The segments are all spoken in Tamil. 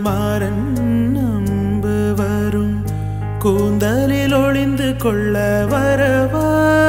மாறன் நம்பு வரும் கூந்தலில் ஒளிந்து கொள்ள வரவா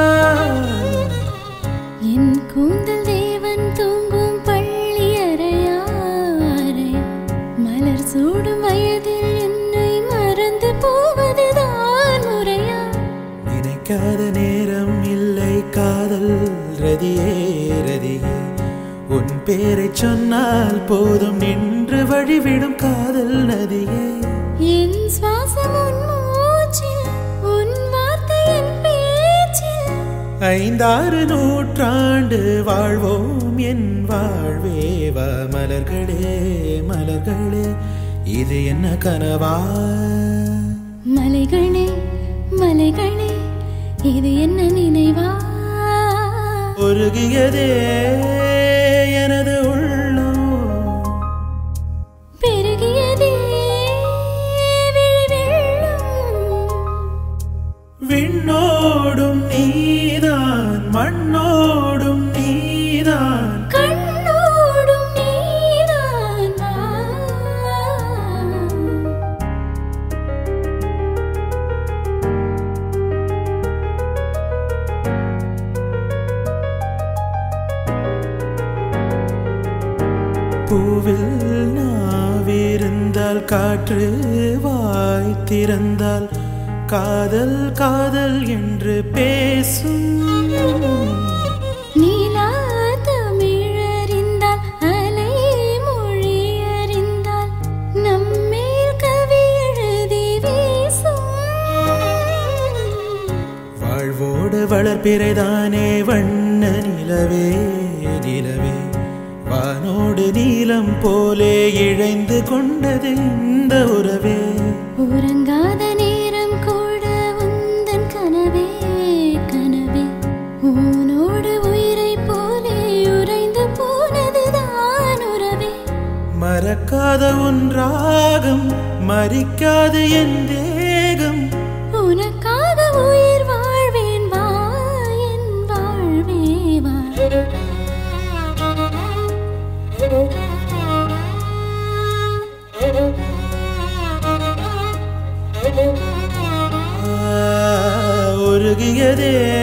என் கூந்தல் தேவன் தூங்கும் பள்ளி அறையாரை மலர் சூடும் வயதில் என்னை மறந்து போவதுதான் முறையா நினைக்காத நேரம் இல்லை காதல் ரதியே ரதியே உன் பேரை சொன்னால் போதும் நின்று வழிவிடும் காதல் நதியே என் சுவாசம் உன் மூச்சில் உன் வார்த்தை என் பேச்சில் ஐந்தாறு நூற்றாண்டு வாழ்வோம் என் வாழ்வேவா மலர்களே மலர்களே இது என்ன கனவா மலைகளே மலைகளே இது என்ன நினைவா உருகியதே எனது உள்ளம் பெருகியதே விழி வெள்ளம் விண்ணோடும் நீதான் மண்ணோடும் நீதான் கண்ணோடும் நீதான் வா. பூவில் நாவிருந்தால் காற்று வாய் திறந்தால் காதல் காதல் என்று பேசும் நீலா தமிழறிந்தால் அலை மொழி அறிந்தால் நம்மேல் கவி எழுதி வீசும் வாழ்வோடு வளர்ப்பிறைதானே வண்ண நிலவே நிலவே வானோடு நீலம் போலே இழைந்து கொண்டது இந்த உறவே உறங்காத நேரம் கூட உந்தன் கனவே கனவே உன்னோடு உயிரை போலே உறைந்து போனதுதான் உறவே மறக்காத உன் ராகம் மறிக்காது என் தேகம் உனக்காக உயிர் வாழ்வேன் வா என் வாழ்வே வா ஆ, உருகியதே